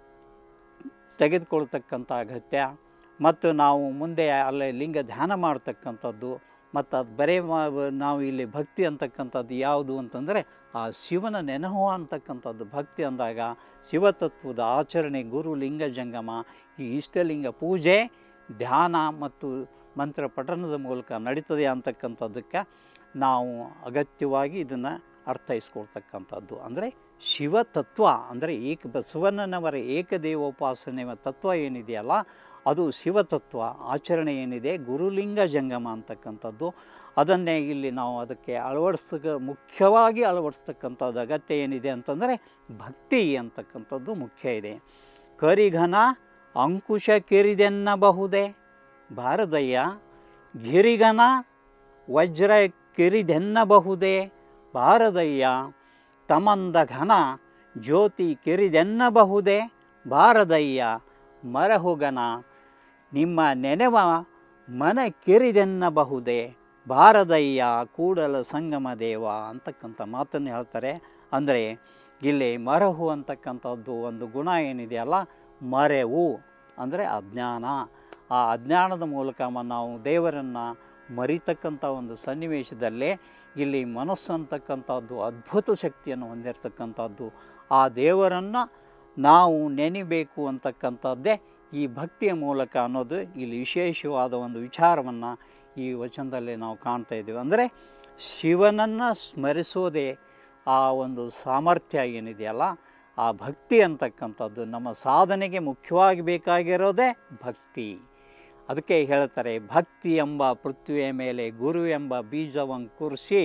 A: ತೆಗೆದುಕೊಳ್ತಕ್ಕಂಥ ಅಗತ್ಯ ಮತ್ತು ನಾವು ಮುಂದೆ ಅಲ್ಲಿ ಲಿಂಗ ಧ್ಯಾನ ಮಾಡ್ತಕ್ಕಂಥದ್ದು ಮತ್ತು ಅದು ಬರೇ ಮಾ- ನಾವು ಇಲ್ಲಿ ಭಕ್ತಿ ಅಂತಕ್ಕಂಥದ್ದು ಯಾವುದು ಅಂತಂದರೆ ಆ ಶಿವನ ನೆನಹು ಅಂತಕ್ಕಂಥದ್ದು ಭಕ್ತಿ ಅಂದಾಗ ಶಿವತತ್ವದ ಆಚರಣೆ ಗುರು ಲಿಂಗ ಜಂಗಮ ಈ ಇಷ್ಟಲಿಂಗ ಪೂಜೆ ಧ್ಯಾನ ಮತ್ತು ಮಂತ್ರ ಪಠಣದ ಮೂಲಕ ನಡೀತದೆ ಅಂತಕ್ಕಂಥದ್ದಕ್ಕೆ ನಾವು ಅಗತ್ಯವಾಗಿ ಇದನ್ನು ಅರ್ಥೈಸ್ಕೊಳ್ತಕ್ಕಂಥದ್ದು ಅಂದರೆ ಶಿವತತ್ವ ಅಂದರೆ ಏಕ ಬಸವಣ್ಣನವರ ಏಕದೇವೋಪಾಸನೆ ತತ್ವ ಏನಿದೆಯಲ್ಲ ಅದು ಶಿವತತ್ವ ಆಚರಣೆ ಏನಿದೆ ಗುರುಲಿಂಗ ಜಂಗಮ ಅಂತಕ್ಕಂಥದ್ದು ಅದನ್ನೇ ಇಲ್ಲಿ ನಾವು ಅದಕ್ಕೆ ಅಳವಡಿಸ್ತಕ್ಕ ಮುಖ್ಯವಾಗಿ ಅಳವಡಿಸ್ತಕ್ಕಂಥದ್ದು ಅಗತ್ಯ ಏನಿದೆ ಅಂತಂದರೆ ಭಕ್ತಿ ಅಂತಕ್ಕಂಥದ್ದು ಮುಖ್ಯ ಇದೆ ಕರಿಘನ ಅಂಕುಶ ಕಿರಿದೆನ್ನಬಹುದೇ ಭಾರದಯ್ಯ ಗಿರಿಗನ ವಜ್ರ ಕಿರಿದೆನ್ನಬಹುದೇ ಭಾರದಯ್ಯ ತಮಂದ ಘನ ಜ್ಯೋತಿ ಕಿರಿದೆನ್ನಬಹುದೇ ಭಾರದಯ್ಯ ಮರಹುಗನ ನಿಮ್ಮ ನೆನೆವ ಮನ ಕಿರಿದೆನ್ನಬಹುದೇ ಭಾರದಯ್ಯ ಕೂಡಲ ಸಂಗಮ ದೇವ ಅಂತಕ್ಕಂಥ ಮಾತನ್ನು ಹೇಳ್ತಾರೆ ಅಂದರೆ ಇಲ್ಲಿ ಮರಹು ಅಂತಕ್ಕಂಥದ್ದು ಒಂದು ಗುಣ ಏನಿದೆಯಲ್ಲ ಮರೆವು ಅಂದರೆ ಅಜ್ಞಾನ ಆ ಅಜ್ಞಾನದ ಮೂಲಕ ಮ- ನಾವು ದೇವರನ್ನು ಮರಿತಕ್ಕಂಥ ಒಂದು ಸನ್ನಿವೇಶದಲ್ಲಿ ಇಲ್ಲಿ ಮನಸ್ಸು ಅಂತಕ್ಕಂಥದ್ದು ಅದ್ಭುತ ಶಕ್ತಿಯನ್ನು ಹೊಂದಿರತಕ್ಕಂಥದ್ದು ಆ ದೇವರನ್ನು ನಾವು ನೆನಿಬೇಕು ಅಂತಕ್ಕಂಥದ್ದೇ ಈ ಭಕ್ತಿಯ ಮೂಲಕ ಅನ್ನೋದು ಇಲ್ಲಿ ವಿಶೇಷವಾದ ಒಂದು ವಿಚಾರವನ್ನು ಈ ವಚನದಲ್ಲಿ ನಾವು ಕಾಣ್ತಾ ಇದ್ದೀವಿ ಅಂದರೆ ಶಿವನನ್ನು ಸ್ಮರಿಸೋದೇ ಆ ಒಂದು ಸಾಮರ್ಥ್ಯ ಏನಿದೆಯಲ್ಲ ಆ ಭಕ್ತಿ ಅಂತಕ್ಕಂಥದ್ದು ನಮ್ಮ ಸಾಧನೆಗೆ ಮುಖ್ಯವಾಗಿ ಬೇಕಾಗಿರೋದೇ ಭಕ್ತಿ ಅದಕ್ಕೆ ಹೇಳ್ತಾರೆ ಭಕ್ತಿ ಎಂಬ ಪೃಥ್ವಿಯ ಮೇಲೆ ಗುರು ಎಂಬ ಬೀಜವಂಕುರಿಸಿ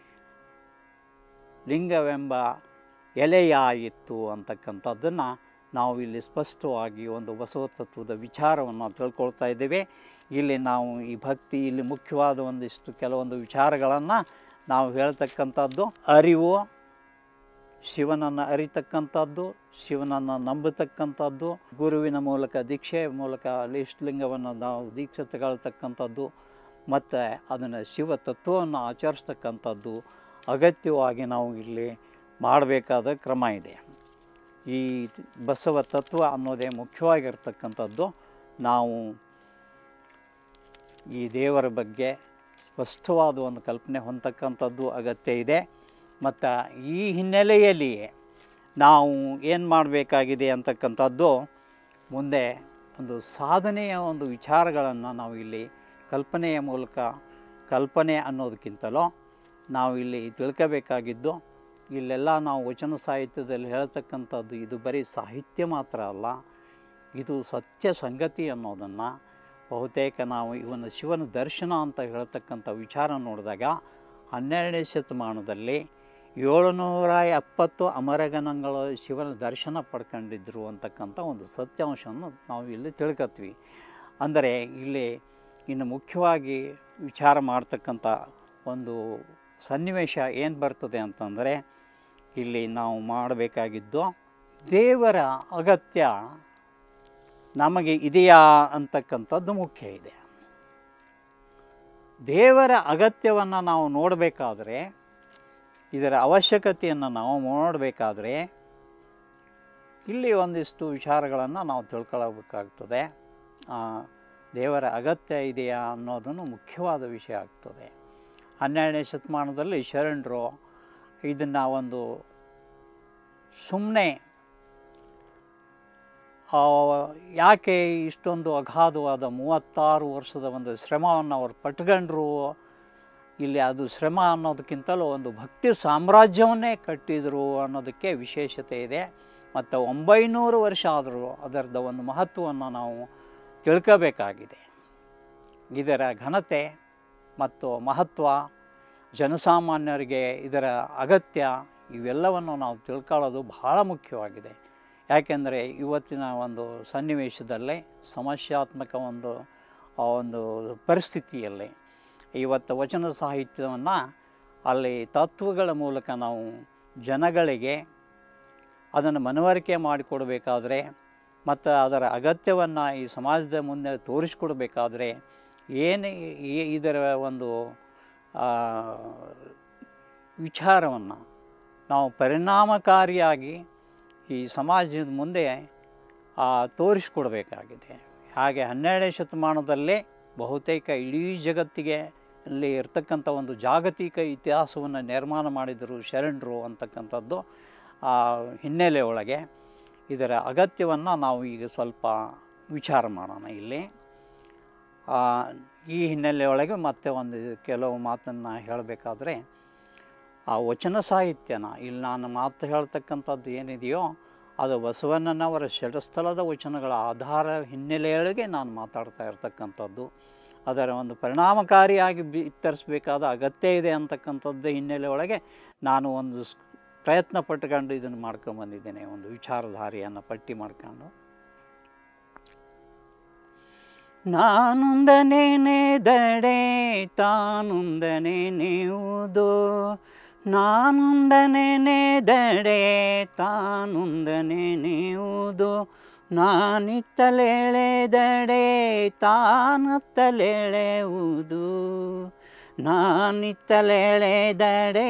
A: ಲಿಂಗವೆಂಬ ಎಲೆಯಾಯಿತು ಅಂತಕ್ಕಂಥದ್ದನ್ನು ನಾವು ಇಲ್ಲಿ ಸ್ಪಷ್ಟವಾಗಿ ಒಂದು ಬಸವ ತತ್ವದ ವಿಚಾರವನ್ನು ತಿಳ್ಕೊಳ್ತಾ ಇದ್ದೇವೆ ಇಲ್ಲಿ ನಾವು ಈ ಭಕ್ತಿ ಇಲ್ಲಿ ಮುಖ್ಯವಾದ ಒಂದಿಷ್ಟು ಕೆಲವೊಂದು ವಿಚಾರಗಳನ್ನು ನಾವು ಹೇಳ್ತಕ್ಕಂಥದ್ದು ಅರಿವು ಶಿವನನ್ನು ಅರಿತಕ್ಕಂಥದ್ದು ಶಿವನನ್ನು ನಂಬತಕ್ಕಂಥದ್ದು ಗುರುವಿನ ಮೂಲಕ ದೀಕ್ಷೆಯ ಮೂಲಕ ಇಷ್ಟಲಿಂಗವನ್ನು ನಾವು ದೀಕ್ಷೆ ತಗೊಳ್ತಕ್ಕಂಥದ್ದು ಮತ್ತು ಅದನ್ನು ಶಿವ ತತ್ವವನ್ನು ಆಚರಿಸ್ತಕ್ಕಂಥದ್ದು ಅಗತ್ಯವಾಗಿ ನಾವು ಇಲ್ಲಿ ಮಾಡಬೇಕಾದ ಕ್ರಮ ಇದೆ ಈ ಬಸವ ತತ್ವ ಅನ್ನೋದೇ ಮುಖ್ಯವಾಗಿರ್ತಕ್ಕಂಥದ್ದು ನಾವು ಈ ದೇವರ ಬಗ್ಗೆ ಸ್ಪಷ್ಟವಾದ ಒಂದು ಕಲ್ಪನೆ ಹೊಂದತಕ್ಕಂಥದ್ದು ಅಗತ್ಯ ಇದೆ ಮತ್ತು ಈ ಹಿನ್ನೆಲೆಯಲ್ಲಿಯೇ ನಾವು ಏನು ಮಾಡಬೇಕಾಗಿದೆ ಅಂತಕ್ಕಂಥದ್ದು ಮುಂದೆ ಒಂದು ಸಾಧನೆಯ ಒಂದು ವಿಚಾರಗಳನ್ನು ನಾವು ಇಲ್ಲಿ ಕಲ್ಪನೆಯ ಮೂಲಕ ಕಲ್ಪನೆ ಅನ್ನೋದಕ್ಕಿಂತಲೂ ನಾವು ಇಲ್ಲಿ ತಿಳ್ಕೋಬೇಕಾಗಿದ್ದು ಇಲ್ಲೆಲ್ಲ ನಾವು ವಚನ ಸಾಹಿತ್ಯದಲ್ಲಿ ಹೇಳ್ತಕ್ಕಂಥದ್ದು ಇದು ಬರೀ ಸಾಹಿತ್ಯ ಮಾತ್ರ ಅಲ್ಲ ಇದು ಸತ್ಯ ಸಂಗತಿ ಅನ್ನೋದನ್ನು ಬಹುತೇಕ ನಾವು ಇವನ ಶಿವನ ದರ್ಶನ ಅಂತ ಹೇಳ್ತಕ್ಕಂಥ ವಿಚಾರ ನೋಡಿದಾಗ ಹನ್ನೆರಡನೇ ಶತಮಾನದಲ್ಲಿ ಏಳುನೂರ ಎಪ್ಪತ್ತು ಅಮರಗಣಗಳು ಶಿವನ ದರ್ಶನ ಪಡ್ಕೊಂಡಿದ್ರು ಅಂತಕ್ಕಂಥ ಒಂದು ಸತ್ಯಾಂಶವನ್ನು ನಾವು ಇಲ್ಲಿ ತಿಳ್ಕೊತೀವಿ ಅಂದರೆ ಇಲ್ಲಿ ಇನ್ನು ಮುಖ್ಯವಾಗಿ ವಿಚಾರ ಮಾಡ್ತಕ್ಕಂಥ ಒಂದು ಸನ್ನಿವೇಶ ಏನು ಬರ್ತದೆ ಅಂತಂದರೆ ಇಲ್ಲಿ ನಾವು ಮಾಡಬೇಕಾಗಿದ್ದು ದೇವರ ಅಗತ್ಯ ನಮಗೆ ಇದೆಯಾ ಅಂತಕ್ಕಂಥದ್ದು ಮುಖ್ಯ ಇದೆ ದೇವರ ಅಗತ್ಯವನ್ನು ನಾವು ನೋಡಬೇಕಾದ್ರೆ ಇದರ ಅವಶ್ಯಕತೆಯನ್ನು ನಾವು ನೋಡಬೇಕಾದ್ರೆ ಇಲ್ಲಿ ಒಂದಿಷ್ಟು ವಿಚಾರಗಳನ್ನು ನಾವು ತಿಳ್ಕೊಳ್ಳಬೇಕಾಗ್ತದೆ ಆ, ದೇವರ ಅಗತ್ಯ ಇದೆಯಾ ಅನ್ನೋದನ್ನು ಮುಖ್ಯವಾದ ವಿಷಯ ಆಗ್ತದೆ ಹನ್ನೆರಡನೇ ಶತಮಾನದಲ್ಲಿ ಶರಣರು ಇದನ್ನು ಒಂದು ಸುಮ್ಮನೆ ಯಾಕೆ ಇಷ್ಟೊಂದು ಅಗಾಧವಾದ ಮೂವತ್ತಾರು ವರ್ಷದ ಒಂದು ಶ್ರಮವನ್ನು ಅವ್ರು ಪಟ್ಕೊಂಡ್ರು ಇಲ್ಲಿ ಅದು ಶ್ರಮ ಅನ್ನೋದಕ್ಕಿಂತಲೂ ಒಂದು ಭಕ್ತಿ ಸಾಮ್ರಾಜ್ಯವನ್ನೇ ಕಟ್ಟಿದರು ಅನ್ನೋದಕ್ಕೆ ವಿಶೇಷತೆ ಇದೆ ಮತ್ತು ಒಂಬೈನೂರು ವರ್ಷ ಆದರೂ ಅದರದ ಒಂದು ಮಹತ್ವವನ್ನು ನಾವು ತಿಳ್ಕೋಬೇಕಾಗಿದೆ ಇದರ ಘನತೆ ಮತ್ತು ಮಹತ್ವ ಜನಸಾಮಾನ್ಯರಿಗೆ ಇದರ ಅಗತ್ಯ ಇವೆಲ್ಲವನ್ನು ನಾವು ತಿಳ್ಕೊಳ್ಳೋದು ಬಹಳ ಮುಖ್ಯವಾಗಿದೆ ಯಾಕೆಂದರೆ ಇವತ್ತಿನ ಒಂದು ಸನ್ನಿವೇಶದಲ್ಲಿ ಸಮಸ್ಯಾತ್ಮಕ ಒಂದು ಆ ಒಂದು ಪರಿಸ್ಥಿತಿಯಲ್ಲಿ ಇವತ್ತು ವಚನ ಸಾಹಿತ್ಯವನ್ನು ಅಲ್ಲಿ ತತ್ವಗಳ ಮೂಲಕ ನಾವು ಜನಗಳಿಗೆ ಅದನ್ನು ಮನವರಿಕೆ ಮಾಡಿಕೊಡಬೇಕಾದ್ರೆ ಮತ್ತು ಅದರ ಅಗತ್ಯವನ್ನು ಈ ಸಮಾಜದ ಮುಂದೆ ತೋರಿಸ್ಕೊಡ್ಬೇಕಾದ್ರೆ ಏನು ಈ- ಇದರ ಒಂದು ವಿಚಾರವನ್ನು ನಾವು ಪರಿಣಾಮಕಾರಿಯಾಗಿ ಈ ಸಮಾಜದ ಮುಂದೆ ಆ, ತೋರಿಸ್ಕೊಡ್ಬೇಕಾಗಿದೆ ಹಾಗೆ ಹನ್ನೆರಡನೇ ಶತಮಾನದಲ್ಲೇ ಬಹುತೇಕ ಇಡೀ ಜಗತ್ತಿಗೆ ಅಲ್ಲಿ ಇರ್ತಕ್ಕಂಥ ಒಂದು ಜಾಗತಿಕ ಇತಿಹಾಸವನ್ನು ನಿರ್ಮಾಣ ಮಾಡಿದರು ಶರಣರು ಅಂತಕ್ಕಂಥದ್ದು ಆ ಹಿನ್ನೆಲೆ ಒಳಗೆ ಇದರ ಅಗತ್ಯವನ್ನು ನಾವು ಈಗ ಸ್ವಲ್ಪ ವಿಚಾರ ಮಾಡೋಣ ಇಲ್ಲಿ ಆ, ಈ ಹಿನ್ನೆಲೆಯೊಳಗೆ ಮತ್ತೆ ಒಂದು ಕೆಲವು ಮಾತನ್ನು ಹೇಳಬೇಕಾದ್ರೆ ಆ ವಚನ ಸಾಹಿತ್ಯನ ಇಲ್ಲಿ ನಾನು ಮಾತು ಹೇಳ್ತಕ್ಕಂಥದ್ದು ಏನಿದೆಯೋ ಅದು ಬಸವಣ್ಣನವರ ಷಡಸ್ಥಲದ ವಚನಗಳ ಆಧಾರ ಹಿನ್ನೆಲೆಯೊಳಗೆ ನಾನು ಮಾತಾಡ್ತಾ ಇರ್ತಕ್ಕಂಥದ್ದು ಅದರ ಒಂದು ಪರಿಣಾಮಕಾರಿಯಾಗಿ ಬಿತ್ತರಿಸಬೇಕಾದ ಅಗತ್ಯ ಇದೆ ಅಂತಕ್ಕಂಥದ್ದು ಹಿನ್ನೆಲೆ ಒಳಗೆ ನಾನು ಒಂದು ಸ್- ಪ್ರಯತ್ನ ಪಟ್ಕೊಂಡು ಇದನ್ನು ಮಾಡ್ಕೊಂಬಂದಿದ್ದೇನೆ ಒಂದು ವಿಚಾರಧಾರಿಯನ್ನು ಪಟ್ಟಿ ಮಾಡ್ಕೊಂಡು ನಾನುಂದನೇನೆದಡೆ ತಾನುಂದನೇನೆಯುವುದು ನಾನುಂದನೇನೆದಡೆ ತಾನುಂದನೇನೆಯುವುದು ನಾನಿತ್ತಲೆಳೆದಡೆ ತಾನತ್ತಲೆಳೆಯುವುದು ನಾನಿತ್ತಲೆಳೆದಡೆ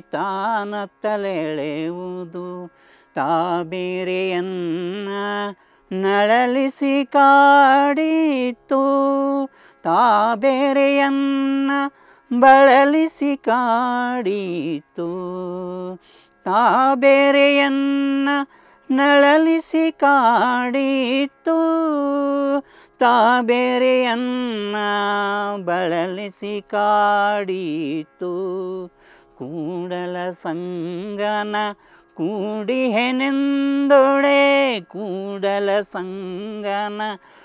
A: ತಾನತ್ತಲೆಳೆಯುವುದು ತಾಬೇರೆಯನ್ನ ನಳಲಿಸಿ ಕಾಡಿತು ತಾಬೇರೆಯನ್ನ ಬಳಲಿಸಿ ಕಾಡಿತು ತಾ ಬೇರೆಯನ್ನ ನಳಲಿಸಿ ಕಾಡಿತು ತಾ ಬೇರೆಯನ್ನ ಬಳಲಿಸಿ ಕಾಡಿತು ಕೂಡಲ ಸಂಗನ ಕೂಡಿಹೆನೆಂದೊಳೆ ಕೂಡಲ ಸಂಗನ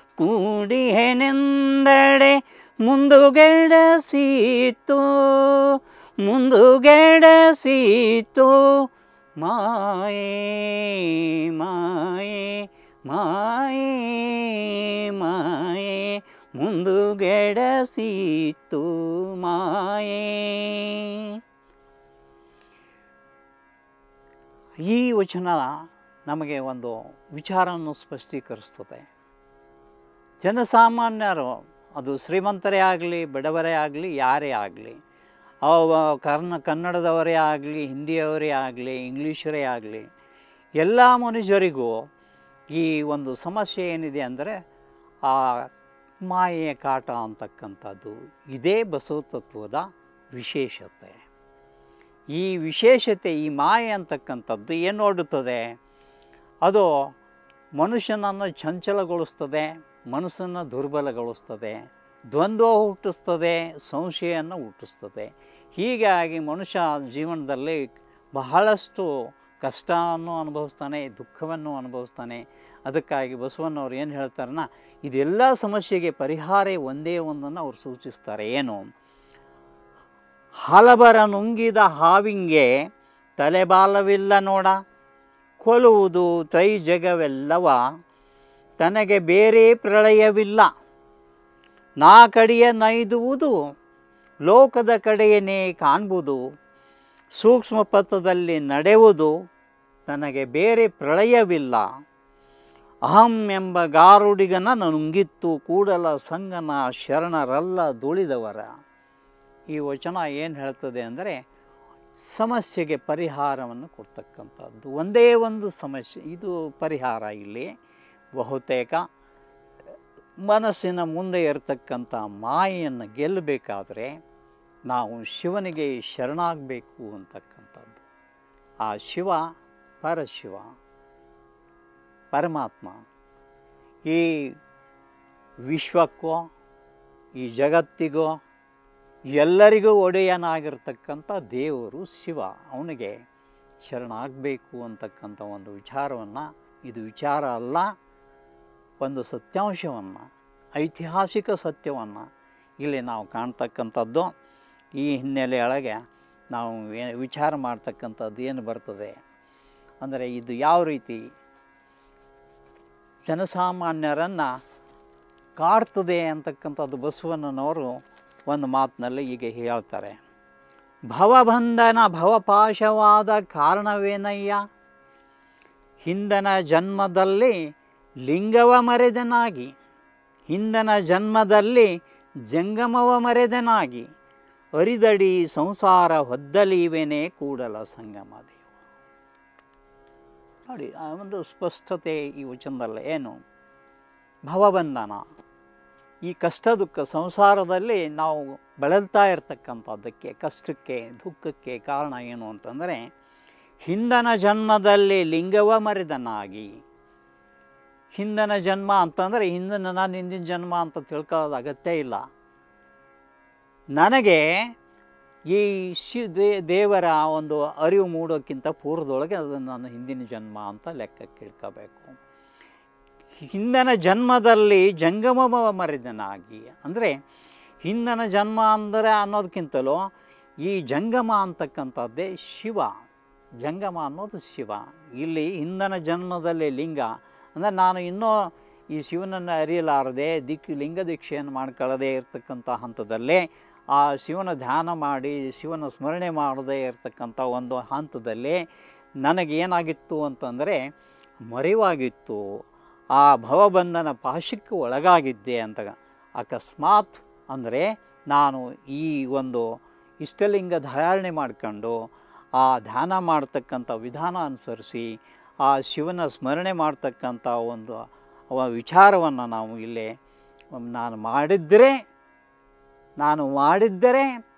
A: ಕೂಡಿಹೆನೆಂದಡೆ ಮುಂದುಗೆಡಸೀತು ಮುಂದುಗೆಡಸೀತು ಮಾಯೇ ಮಾಯೇ ಮಾಯೇ ಮಾಯೇ ಮುಂದುಗೆಡಸೀತು ಮಾಯೇ ಈ ವಚನ ನಮಗೆ ಒಂದು ವಿಚಾರವನ್ನು ಸ್ಪಷ್ಟೀಕರಿಸ್ತದೆ ಜನಸಾಮಾನ್ಯರು ಅದು ಶ್ರೀಮಂತರೇ ಆಗಲಿ ಬಡವರೇ ಆಗಲಿ ಯಾರೇ ಆಗಲಿ ಅವ ಕರ್ನ ಕನ್ನಡದವರೇ ಆಗಲಿ ಹಿಂದಿಯವರೇ ಆಗಲಿ ಇಂಗ್ಲೀಷರೇ ಆಗಲಿ ಎಲ್ಲ ಮನುಷ್ಯರಿಗೂ ಈ ಒಂದು ಸಮಸ್ಯೆ ಏನಿದೆ ಅಂದರೆ ಆ ಮಾಯೆಯ ಕಾಟ ಅಂತಕ್ಕಂಥದ್ದು ಇದೇ ಬಸವ ತತ್ವದ ವಿಶೇಷತೆ ಈ ವಿಶೇಷತೆ ಈ ಮಾಯೆ ಅಂತಕ್ಕಂಥದ್ದು ಏನು ನೋಡುತ್ತದೆ ಅದು ಮನುಷ್ಯನನ್ನು ಚಂಚಲಗೊಳಿಸ್ತದೆ ಮನಸ್ಸನ್ನು ದುರ್ಬಲಗೊಳಿಸ್ತದೆ ದ್ವಂದ್ವ ಹುಟ್ಟಿಸ್ತದೆ ಸಂಶಯವನ್ನು ಹುಟ್ಟಿಸ್ತದೆ ಹೀಗಾಗಿ ಮನುಷ್ಯ ಜೀವನದಲ್ಲಿ ಬಹಳಷ್ಟು ಕಷ್ಟವನ್ನು ಅನುಭವಿಸ್ತಾನೆ ದುಃಖವನ್ನು ಅನುಭವಿಸ್ತಾನೆ ಅದಕ್ಕಾಗಿ ಬಸವಣ್ಣವ್ರು ಏನು ಹೇಳ್ತಾರನ್ನ ಇದೆಲ್ಲ ಸಮಸ್ಯೆಗೆ ಪರಿಹಾರ ಒಂದೇ ಒಂದನ್ನು ಅವ್ರು ಸೂಚಿಸ್ತಾರೆ ಏನು ಹಲಬರ ನುಂಗಿದ ಹಾವಿಂಗೆ ತಲೆಬಾಲವಿಲ್ಲ ನೋಡ ಕೊಲುವುದು ತ್ರೈ ಜಗವೆಲ್ಲವ ತನಗೆ ಬೇರೆ ಪ್ರಳಯವಿಲ್ಲ ನಾ ಕಡೆಯ ನೈದುವುದು ಲೋಕದ ಕಡೆಯೇ ಕಾಣ್ಬೋದು ಸೂಕ್ಷ್ಮ ಪಥದಲ್ಲಿ ನಡೆಯುವುದು ತನಗೆ ಬೇರೆ ಪ್ರಳಯವಿಲ್ಲ ಅಹಂ ಎಂಬ ಗಾರುಡಿಗನ ನುಂಗಿತ್ತು ಕೂಡಲ ಸಂಗನ ಶರಣರಲ್ಲ ದುಳಿದವರ ಈ ವಚನ ಏನು ಹೇಳ್ತದೆ ಅಂದರೆ ಸಮಸ್ಯೆಗೆ ಪರಿಹಾರವನ್ನು ಕೊಡ್ತಕ್ಕಂಥದ್ದು ಒಂದೇ ಒಂದು ಸಮಸ್ಯೆ ಇದು ಪರಿಹಾರ ಇಲ್ಲಿ ಬಹುತೇಕ ಮನಸ್ಸಿನ ಮುಂದೆ ಇರತಕ್ಕಂಥ ಮಾಯೆಯನ್ನು ಗೆಲ್ಲಬೇಕಾದ್ರೆ ನಾವು ಶಿವನಿಗೆ ಶರಣಾಗಬೇಕು ಅಂತಕ್ಕಂಥದ್ದು ಆ ಶಿವ ಪರಶಿವ ಪರಮಾತ್ಮ ಈ ವಿಶ್ವಕ್ಕೋ ಈ ಜಗತ್ತಿಗೋ ಎಲ್ಲರಿಗೂ ಒಡೆಯನಾಗಿರ್ತಕ್ಕಂಥ ದೇವರು ಶಿವ ಅವನಿಗೆ ಶರಣಾಗಬೇಕು ಅಂತಕ್ಕಂಥ ಒಂದು ವಿಚಾರವನ್ನು ಇದು ವಿಚಾರ ಅಲ್ಲ ಒಂದು ಸತ್ಯಾಂಶವನ್ನು ಐತಿಹಾಸಿಕ ಸತ್ಯವನ್ನು ಇಲ್ಲಿ ನಾವು ಕಾಣ್ತಕ್ಕಂಥದ್ದು ಈ ಹಿನ್ನೆಲೆಯೊಳಗೆ ನಾವು ಏ- ವಿಚಾರ ಮಾಡ್ತಕ್ಕಂಥದ್ದು ಏನು ಬರ್ತದೆ ಅಂದರೆ ಇದು ಯಾವ ರೀತಿ ಜನಸಾಮಾನ್ಯರನ್ನು ಕಾಡ್ತದೆ ಅಂತಕ್ಕಂಥದ್ದು ಬಸವಣ್ಣನವರು ಒಂದು ಮಾತಿನಲ್ಲಿ ಹೀಗೆ ಹೇಳ್ತಾರೆ ಭವಬಂಧನ ಭವಪಾಶವಾದ ಕಾರಣವೇನಯ್ಯ ಹಿಂದನ ಜನ್ಮದಲ್ಲಿ ಲಿಂಗವ ಮರೆದನಾಗಿ ಹಿಂದನ ಜನ್ಮದಲ್ಲಿ ಜಂಗಮವ ಮರೆದನಾಗಿ ಅರಿದಡಿ ಸಂಸಾರ ಹೊದ್ದಲಿವೆನೇ ಕೂಡಲ ಸಂಗಮ ದೇವ ನೋಡಿ ಆ ಒಂದು ಸ್ಪಷ್ಟತೆ ಈ ವಚನದಲ್ಲಿ ಏನು ಭವಬಂಧನ ಈ ಕಷ್ಟ ದುಃಖ ಸಂಸಾರದಲ್ಲಿ ನಾವು ಬಳಲ್ತಾ ಇರ್ತಕ್ಕಂಥದ್ದಕ್ಕೆ ಕಷ್ಟಕ್ಕೆ ದುಃಖಕ್ಕೆ ಕಾರಣ ಏನು ಅಂತಂದರೆ ಹಿಂದನ ಜನ್ಮದಲ್ಲಿ ಲಿಂಗವ ಮರೆದನಾಗಿ ಹಿಂದನ ಜನ್ಮ ಅಂತಂದರೆ ಹಿಂದಿನ ನಾನು ಹಿಂದಿನ ಜನ್ಮ ಅಂತ ತಿಳ್ಕೊಳ್ಳೋದು ಅಗತ್ಯ ಇಲ್ಲ ನನಗೆ ಈ ಶಿ ದೇ ದೇವರ ಒಂದು ಅರಿವು ಮೂಡೋಕ್ಕಿಂತ ಪೂರ್ವದೊಳಗೆ ಅದು ನನ್ನ ಹಿಂದಿನ ಜನ್ಮ ಅಂತ ಲೆಕ್ಕಕ್ಕೆ ಇಟ್ಕೋಬೇಕು ಹಿಂದನ ಜನ್ಮದಲ್ಲಿ ಜಂಗಮ ಮರೆದನಾಗಿ ಅಂದರೆ ಹಿಂದನ ಜನ್ಮ ಅಂದರೆ ಅನ್ನೋದಕ್ಕಿಂತಲೂ ಈ ಜಂಗಮ ಅಂತಕ್ಕಂಥದ್ದೇ ಶಿವ ಜಂಗಮ ಅನ್ನೋದು ಶಿವ ಇಲ್ಲಿ ಹಿಂದನ ಜನ್ಮದಲ್ಲಿ ಲಿಂಗ ಅಂದರೆ ನಾನು ಇನ್ನೂ ಈ ಶಿವನನ್ನು ಅರಿಯಲಾರದೆ ದಿಕ್ಕು ಲಿಂಗ ದೀಕ್ಷೆಯನ್ನು ಮಾಡ್ಕೊಳ್ಳದೇ ಇರತಕ್ಕಂಥ ಹಂತದಲ್ಲೇ ಆ ಶಿವನ ಧ್ಯಾನ ಮಾಡಿ ಶಿವನ ಸ್ಮರಣೆ ಮಾಡದೇ ಇರತಕ್ಕಂಥ ಒಂದು ಹಂತದಲ್ಲಿ ನನಗೇನಾಗಿತ್ತು ಅಂತಂದರೆ ಮರೆವಾಗಿತ್ತು ಆ ಭವಬಂಧನ ಪಾಶಕ್ಕೆ ಒಳಗಾಗಿದ್ದೆ ಅಂತ ಅಕಸ್ಮಾತ್ ಅಂದರೆ ನಾನು ಈ ಒಂದು ಇಷ್ಟಲಿಂಗ ಧಾರಣೆ ಮಾಡ್ಕೊಂಡು ಆ ಧ್ಯಾನ ಮಾಡ್ತಕ್ಕಂಥ ವಿಧಾನ ಅನುಸರಿಸಿ ಆ ಶಿವನ ಸ್ಮರಣೆ ಮಾಡ್ತಕ್ಕಂಥ ಒಂದು ಅವ ವಿಚಾರವನ್ನು ನಾವು ಇಲ್ಲೇ ನಾನು ಮಾಡಿದ್ದರೆ ನಾನು ಮಾಡಿದ್ದರೆ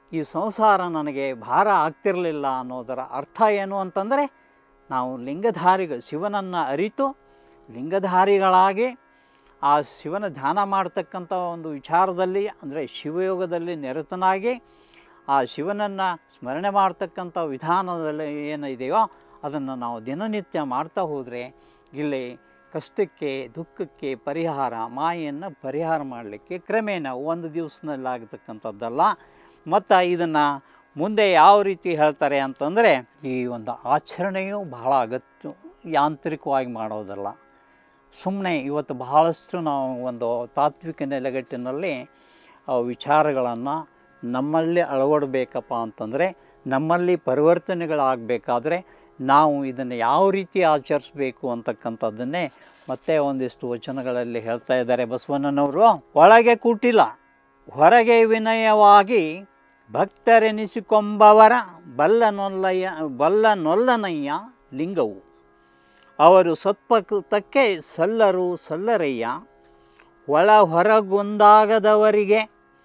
A: ಈ ಸಂಸಾರ ನನಗೆ ಭಾರ ಆಗ್ತಿರಲಿಲ್ಲ ಅನ್ನೋದರ ಅರ್ಥ ಏನು ಅಂತಂದರೆ ನಾವು ಲಿಂಗಧಾರಿಗ ಶಿವನನ್ನು ಅರಿತು ಲಿಂಗಧಾರಿಗಳಾಗಿ ಆ ಶಿವನ ಧ್ಯಾನ ಮಾಡ್ತಕ್ಕಂಥ ಒಂದು ವಿಚಾರದಲ್ಲಿ ಅಂದರೆ ಶಿವಯೋಗದಲ್ಲಿ ನಿರತನಾಗಿ ಆ ಶಿವನನ್ನು ಸ್ಮರಣೆ ಮಾಡ್ತಕ್ಕಂಥ ವಿಧಾನದಲ್ಲಿ ಏನಿದೆಯೋ ಅದನ್ನು ನಾವು ದಿನನಿತ್ಯ ಮಾಡ್ತಾ ಹೋದರೆ ಇಲ್ಲಿ ಕಷ್ಟಕ್ಕೆ ದುಃಖಕ್ಕೆ ಪರಿಹಾರ ಮಾಯೆಯನ್ನು ಪರಿಹಾರ ಮಾಡಲಿಕ್ಕೆ ಕ್ರಮೇಣ ಒಂದು ದಿವಸದಲ್ಲಾಗತಕ್ಕಂಥದ್ದಲ್ಲ ಮತ್ತು ಇದನ್ನು ಮುಂದೆ ಯಾವ ರೀತಿ ಹೇಳ್ತಾರೆ ಅಂತಂದರೆ ಈ ಒಂದು ಆಚರಣೆಯು ಬಹಳ ಅಗತ್ಯ ಯಾಂತ್ರಿಕವಾಗಿ ಮಾಡೋದಲ್ಲ ಸುಮ್ಮನೆ ಇವತ್ತು ಬಹಳಷ್ಟು ನಾವು ಒಂದು ತಾತ್ವಿಕ ನೆಲೆಗಟ್ಟಿನಲ್ಲಿ ಆ ವಿಚಾರಗಳನ್ನು ನಮ್ಮಲ್ಲಿ ಅಳವಡಬೇಕಪ್ಪ ಅಂತಂದರೆ ನಮ್ಮಲ್ಲಿ ಪರಿವರ್ತನೆಗಳಾಗಬೇಕಾದ್ರೆ ನಾವು ಇದನ್ನು ಯಾವ ರೀತಿ ಆಚರಿಸ್ಬೇಕು ಅಂತಕ್ಕಂಥದ್ದನ್ನೇ ಮತ್ತೆ ಒಂದಿಷ್ಟು ವಚನಗಳಲ್ಲಿ ಹೇಳ್ತಾ ಇದ್ದಾರೆ ಬಸವಣ್ಣನವರು ಒಳಗೆ ಕೂಟಿಲ್ಲ ಹೊರಗೆ ವಿನಯವಾಗಿ ಭಕ್ತರೆನಿಸಿಕೊಂಬವರ ಬಲ್ಲನೊಲ್ಲಯ್ಯ ಬಲ್ಲನೊಲ್ಲನಯ್ಯ ಲಿಂಗವು ಅವರು ಸತ್ಪಕೃತಕ್ಕೆ ಸಲ್ಲರು ಸಲ್ಲರಯ್ಯ ಒಳ ಹೊರಗೊಂದಾಗದವರಿಗೆ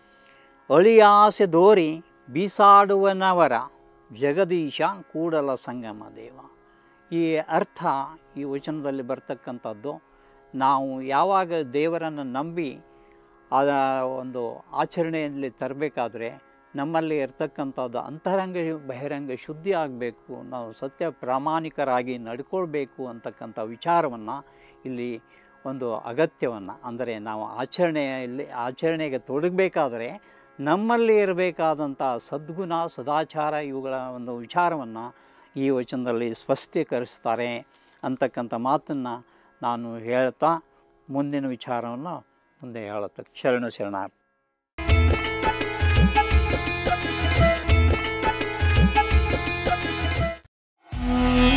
A: ಅಳಿಯಾಸೆ ದೋರಿ ಬೀಸಾಡುವನವರ ಜಗದೀಶ ಕೂಡಲ ಸಂಗಮ ದೇವ ಈ ಅರ್ಥ ಈ ವಚನದಲ್ಲಿ ಬರ್ತಕ್ಕಂಥದ್ದು ನಾವು ಯಾವಾಗ ದೇವರನ್ನು ನಂಬಿ ಅದ ಒಂದು ಆಚರಣೆಯಲ್ಲಿ ತರಬೇಕಾದ್ರೆ ನಮ್ಮಲ್ಲಿ ಇರ್ತಕ್ಕಂಥದ್ದು ಅಂತರಂಗ ಬಹಿರಂಗ ಶುದ್ಧಿ ಆಗಬೇಕು ನಾವು ಸತ್ಯ ಪ್ರಾಮಾಣಿಕರಾಗಿ ನಡ್ಕೊಳ್ಬೇಕು ಅಂತಕ್ಕಂಥ ವಿಚಾರವನ್ನು ಇಲ್ಲಿ ಒಂದು ಅಗತ್ಯವನ್ನು ಅಂದರೆ ನಾವು ಆಚರಣೆಯಲ್ಲಿ ಆಚರಣೆಗೆ ತೊಡಗಬೇಕಾದ್ರೆ ನಮ್ಮಲ್ಲಿ ಇರಬೇಕಾದಂಥ ಸದ್ಗುಣ ಸದಾಚಾರ ಇವುಗಳ ಒಂದು ವಿಚಾರವನ್ನು ಈ ವಚನದಲ್ಲಿ ಸ್ಪಷ್ಟೀಕರಿಸ್ತಾರೆ ಅಂತಕ್ಕಂಥ ಮಾತನ್ನು ನಾನು ಹೇಳ್ತಾ ಮುಂದಿನ ವಿಚಾರವನ್ನು ಮುಂದೆ ಹೇಳುತ್ತೆ ಶರಣು ಶರಣಾರ್ಥಿ
B: Thank